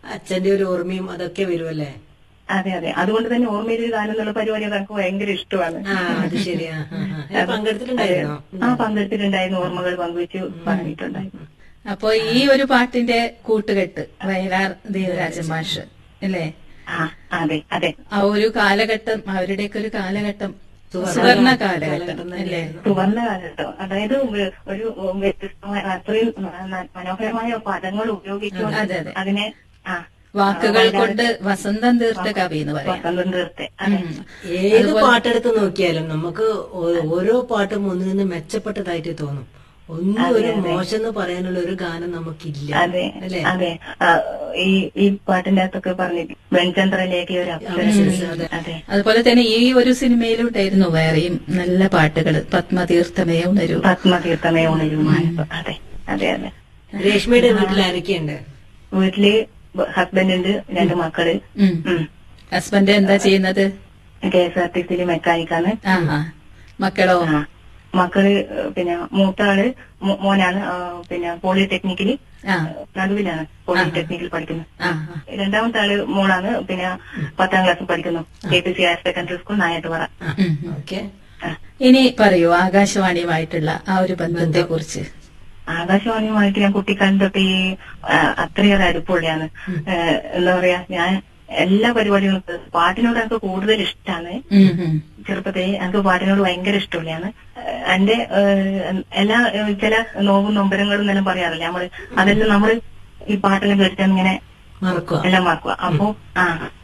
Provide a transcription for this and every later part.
അച്ഛന്റെ ഒരു ഓർമ്മയും അതൊക്കെ വരുമല്ലേ അതെ അതെ അതുകൊണ്ട് തന്നെ ഓർമ്മയിൽ ഗാനം എന്നുള്ള പരിപാടി എനിക്ക് ഭയങ്കര ഇഷ്ടമാണ് ആ അത് ശരിയാ ആ, ആ. ഞാൻ പങ്കെടുത്തിട്ടുണ്ടായിരുന്നോ ആ പങ്കെടുത്തിട്ടുണ്ടായിരുന്നു ഓർമ്മകൾ പങ്കുവെച്ച് പറഞ്ഞിട്ടുണ്ടായിരുന്നു അപ്പൊ ഈ ഒരു പാട്ടിന്റെ കൂട്ടുകെട്ട് വയലാർ ദേവരാജ മാഷ് അല്ലേ ആ അതെ അതെ ആ ഒരു കാലഘട്ടം അവരുടെയൊക്കെ ഒരു കാലഘട്ടം സുവർണ കാലഘട്ടം അല്ലേ സുവർണ്ണ കാലഘട്ടം അതായത് ഒരു വ്യത്യസ്തമായ അത്രയും ന- മനോഹരമായ പദങ്ങൾ ഉപയോഗിച്ചുകൊണ്ട് അതെ, അതെ. അതിനെ ആ വാക്കുകൾ കൊണ്ട് വസന്തം തീർത്ത കവി എന്ന് പറയാം വസന്തം തീർത്തെ അതെ ഏത് പാട്ടെടുത്ത് നോക്കിയാലും നമുക്ക് ഓ- ഓരോ പാട്ടും ഒന്നിൽ നിന്ന് മെച്ചപ്പെട്ടതായിട്ട് തോന്നും ഒന്നും ഒരു മോശം എന്ന് പറയാനുള്ള ഒരു ഗാനം നമുക്കില്ല അതെ അല്ലേ അതെ ആ, ഈ ഈ പാട്ടിന്റെ അകത്തൊക്കെ പറഞ്ഞിട്ട് വെൺചന്ദ്രലേക്ക് ഒരു അപ്സര അതെ അതുപോലെ തന്നെ ഈ ഒരു സിനിമയിലുണ്ടായിരുന്നു വേറെയും നല്ല പാട്ടുകൾ പത്മതീർത്ഥമേ ഉണരൂ പത്മതീർത്ഥമേ ഉണരും മാനസം അതെ അതെ അതെ രേഷ്മയുടെ വീട്ടിൽ ആരൊക്കെയുണ്ട് വീട്ടില് ഹസ്ബൻഡ് ഉണ്ട് രണ്ട് മക്കള് ഉം. ഹസ്ബൻഡ് എന്താ ചെയ്യുന്നത് കെ എസ് ആർ ടി സിയില് മെക്കാനിക്കാണ് ആഹാ മക്കളോ ആ. മക്കള് ഏഹ്, പിന്നെ മൂത്ത ആള് മോ- മോനാണ് ആ, പിന്നെ പോളിടെക്നിക്കില് ആ നടുവിലാണ് പോളിടെക്നിക്കിൽ പഠിക്കുന്നത് ആഹാ രണ്ടാമത്തെ ആള് മോളാണ് പിന്നെ പത്താം ക്ലാസ്സിൽ പഠിക്കുന്നു K P C higher secondary school Nayattupara ഉം, ഉം. ഓക്കെ ഇനി പറയൂ ആകാശവാണിയുമായിട്ടുള്ള ആ ഒരു ബന്ധത്തെ കുറിച്ച് ആകാശവാണിയുമായിട്ട് ഞാൻ കുട്ടിക്കാലം തൊട്ട് ഈ ആ, അത്രയേറെ അടുപ്പുള്ളതാണ് ഏഹ്, എന്താ പറയാ ഞാൻ എല്ലാ പരിപാടികളും പാട്ടിനോട് എനിക്ക് കൂടുതൽ ഇഷ്ടമാണ് ഉം, ഉം. ചെറുപ്പത്തിൽ എനിക്ക് പാട്ടിനോട് ഭയങ്കര ഇഷ്ടമുള്ളതാണ് ഏഹ് എന്റെ ഏഹ് എല്ലാ ഏഹ് ചില നോവും നൊമ്പരങ്ങളും എന്നെല്ലാം പറയാറില്ല നമ്മള് അതെല്ലാം നമ്മള് ഈ പാട്ടെല്ലാം കേട്ടിട്ട് ഇങ്ങനെ മറക്കുക എല്ലാം മറക്കുക അപ്പൊ ആ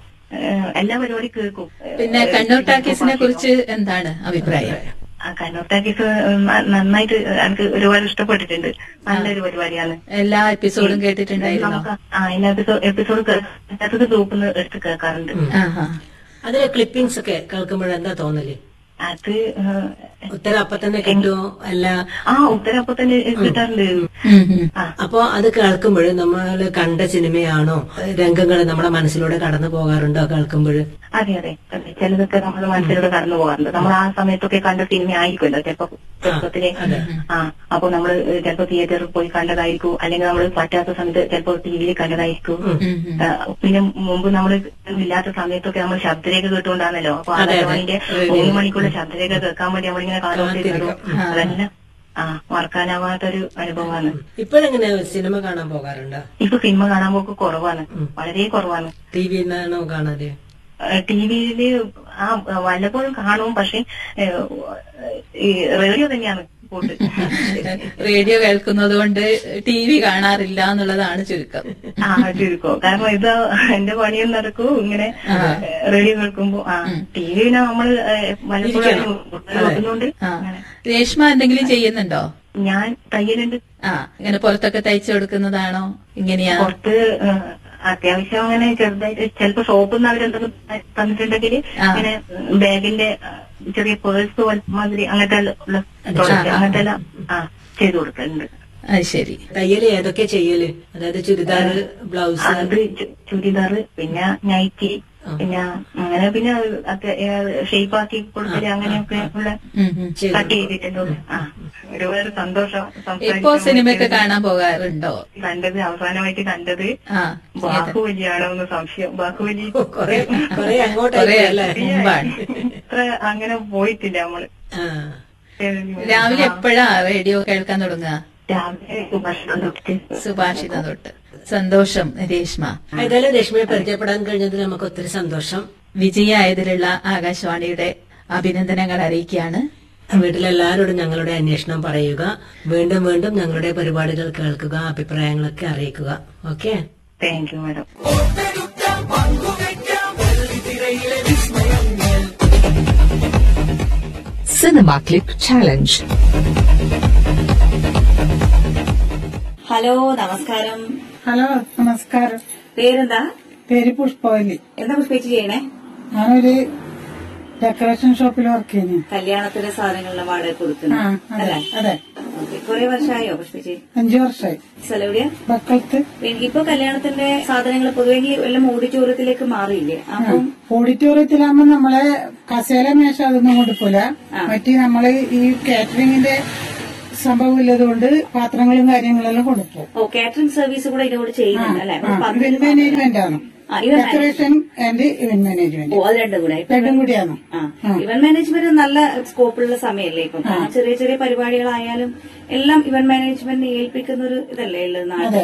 ഏഹ് എല്ലാ പരിപാടി കേൾക്കും പിന്നെ കണ്ണൂർ ടാക്കീസിനെ കുറിച്ച് എന്താണ് അഭിപ്രായം ആ കണ്ണൂർ ടാക്കീസ് നന്നായിട്ട് എനിക്ക് ഒരുപാട് ഇഷ്ടപ്പെട്ടിട്ടുണ്ട് നല്ലൊരു പരിപാടിയാണ് എല്ലാ എപ്പിസോഡും കേട്ടിട്ടുണ്ടായിരുന്നോ നമുക്ക് ആ എല്ലാ എപ്പിസോഡ് എപ്പിസോഡ് കേൾക്കാത്തത് ഗ്രൂപ്പിൽ എടുത്ത് കേൾക്കാറുണ്ട് ആഹാ അതിലെ ക്ലിപ്പിംഗ്സ് ഒക്കെ കേൾക്കുമ്പോൾ എന്താ തോന്നല് അത് ഏഹ്, ഉത്തരം അപ്പൊ തന്നെ കിട്ടുമോ അല്ല ആ ഉത്തരം അപ്പൊ തന്നെ കിട്ടാറുണ്ട് ഉം, ഉം. ആ അപ്പൊ അത് കേൾക്കുമ്പോൾ നമ്മൾ കണ്ട സിനിമയാണോ രംഗങ്ങൾ നമ്മുടെ മനസ്സിലൂടെ കടന്നു പോകാറുണ്ടോ കേൾക്കുമ്പോൾ അതെ അതെ അതെ ചിലതൊക്കെ നമ്മൾ മനസ്സിലൂടെ കടന്നു പോകാറുണ്ട് നമ്മൾ ആ സമയത്തൊക്കെ കണ്ട സിനിമ ആയിരിക്കുമല്ലോ ചിലപ്പോ ചെറുപ്പത്തിലെ ആ അപ്പൊ നമ്മൾ ചിലപ്പോ തിയേറ്ററിൽ പോയി കണ്ടതായിരിക്കും അല്ലെങ്കിൽ നമ്മൾ പറ്റാത്ത സമയത്ത് ചിലപ്പോ ടി വിയിൽ കണ്ടതായിരിക്കും ഉം, ഉം. ആ, പിന്നെ മുമ്പ് നമ്മൾ ഇല്ലാത്ത സമയത്തൊക്കെ നമ്മൾ ശബ്ദരേഖ കേട്ടുകൊണ്ടാണല്ലോ അപ്പൊ അതെ, അതെ. ആകാശവാണിന്റെ മൂന്ന് മണിക്കുള്ള ശബ്ദരേഖ കേൾക്കാൻ വേണ്ടി നമ്മളിങ്ങനെ കാലോട്ടിരുന്നതും അതെല്ലാം ആ മറക്കാനാവാത്തൊരു അനുഭവമാണ് ഇപ്പോഴെങ്ങനെ സിനിമ കാണാൻ പോകാറുണ്ടോ ഇപ്പൊ സിനിമ കാണാൻ പോക്ക് കുറവാണ് വളരെ കുറവാണ് ടി വിന്നാണോ കാണാറ് ടി വിയില് ആ വല്ലപ്പോഴും കാണും പക്ഷെ ഏഹ്, ഈ റേഡിയോ തന്നെയാണ് കൂടുതൽ റേഡിയോ കേൾക്കുന്നത് കൊണ്ട് ടി വി കാണാറില്ല എന്നുള്ളതാണ് ചുരുക്കം ആ ചുരുക്കോ കാരണം ഇത് എന്റെ പണിയും നടക്കൂ ഇങ്ങനെ റേഡിയോ കേൾക്കുമ്പോ ആ ടി വി പിന്നെ നമ്മൾ വല്ലപ്പോഴും നോക്കുന്നുണ്ട് ആ രേഷ്മ എന്തെങ്കിലും ചെയ്യുന്നുണ്ടോ ഞാൻ തയ്യലുണ്ട് ആ ഇങ്ങനെ പുറത്തൊക്കെ തയ്ച്ചു കൊടുക്കുന്നതാണോ ഇങ്ങനെയാ പുറത്ത് ഏഹ്, അത്യാവശ്യം അങ്ങനെ ചെറുതായിട്ട് ചിലപ്പോ ഷോപ്പിൽ നിന്ന് അവരെന്തെങ്കിലും തന്നിട്ടുണ്ടെങ്കിൽ ആ. ഇങ്ങനെ ബാഗിന്റെ ആ, ചെറിയ പേഴ്സ് മാതിരി അങ്ങനത്തെ ഉള്ള product, അങ്ങനത്തെ എല്ലാം ആ ചെയ്തു കൊടുക്കലുണ്ട് അത് ശരി തയ്യല് ഏതൊക്കെ ചെയ്യല് അതായത് ചുരിദാർ ബ്ലൗസ് അത് ചു- ചുരിദാറ് പിന്നെ നൈറ്റി പിന്നെ അങ്ങനെ പിന്നെ ഷേപ്പ് ആക്കി കൊടുക്കല് അങ്ങനെയൊക്കെ ഉള്ള ഉം, ഉം. കട്ട് ചെയ്തിട്ടുണ്ട് ആ ഒരുപാട് സന്തോഷം ഇപ്പോ സംസാരിക്കാൻ സിനിമയൊക്കെ പറ്റിയത്. കാണാൻ പോകാറുണ്ടോ കണ്ടത് അവസാനമായിട്ട് കണ്ടത് ആ ബാഹുബലിയാണോ എന്ന് സംശയം ബാഹുബലി കൊറേ കൊറേ കൊറേ അങ്ങോട്ടല്ലേ അല്ലേ മുമ്പാണ് അത്ര അങ്ങനെ പോയിട്ടില്ല നമ്മള് ആ രാവിലെ എപ്പോഴാ റേഡിയോ കേൾക്കാൻ തുടങ്ങുക രാവിലെ ഭക്ഷണം തൊട്ട് സുഭാഷിതം തൊട്ട് സന്തോഷം രേഷ്മ ഏതായാലും രശ്മിയെ പരിചയപ്പെടാൻ കഴിഞ്ഞതിൽ നമുക്ക് ഒത്തിരി സന്തോഷം വിജയായതിലുള്ള ആകാശവാണിയുടെ അഭിനന്ദനങ്ങൾ അറിയിക്കുകയാണ് വീട്ടിലെല്ലാവരോടും ഞങ്ങളുടെ അന്വേഷണം പറയുക വീണ്ടും വീണ്ടും ഞങ്ങളുടെ പരിപാടികൾ കേൾക്കുക അഭിപ്രായങ്ങളൊക്കെ അറിയിക്കുക okay thank you madam Cinema Clip Challenge. Hello നമസ്കാരം ഹലോ നമസ്കാരം പേരെന്താ പേര് പുഷ്പവല്ലി എന്താ പുഷ്പിച്ച് ചെയ്യണേ ഞാനൊരു ഡെക്കറേഷൻ ഷോപ്പിൽ വർക്ക് ചെയ്യുന്നു കല്യാണത്തിന്റെ സാധനങ്ങളുടെ വാടക കൊടുക്കുന്നു ആ അതെ അല്ലേ അതെ ഓക്കെ കുറെ വർഷമായോ പുഷ്പിച്ച് അഞ്ചു വർഷമായി സ്ഥലം എവിടെയാ മക്കൾക്ക് ഇപ്പൊ കല്യാണത്തിന്റെ സാധനങ്ങൾ പൊതുവെ എല്ലാം ഓഡിറ്റോറിയത്തിലേക്ക് മാറിയില്ലേ അപ്പം ഓഡിറ്റോറിയത്തിലാകുമ്പോ നമ്മളെ കസേല മേശ അതൊന്നും കൊടുക്കൂല മറ്റേ നമ്മള് ഈ കാറ്ററിംഗിന്റെ സംഭവം ഇല്ലതുകൊണ്ട് പാത്രങ്ങളും കാര്യങ്ങളെല്ലാം കൊടുക്കും ഓ കാറ്ററിംഗ് സർവീസ് കൂടെ ഇതിനോട് ചെയ്യുന്നുണ്ട് അല്ലെ അപ്പൊ പന്തല് ഇവന്റ് മാനേജ്മെന്റ് ആണ് ആ, event ഡെക്കറേഷൻ ആൻഡ് ഇവന്റ് ഓ മാനേജ്മെന്റ് അത് രണ്ടും കൂടെ ഇപ്പൊ രണ്ടും കൂടിയാണ് ആ ഇവന്റ് മാനേജ്മെന്റ് നല്ല സ്കോപ്പുള്ള സമയമല്ലേ ഇപ്പം കാരണം ചെറിയ ചെറിയ പരിപാടികളായാലും എല്ലാം ഇവന്റ് മാനേജ്മെന്റിനെ ഏൽപ്പിക്കുന്ന ഒരു ഇതല്ലേ ഉള്ളത് നാട്ടിൽ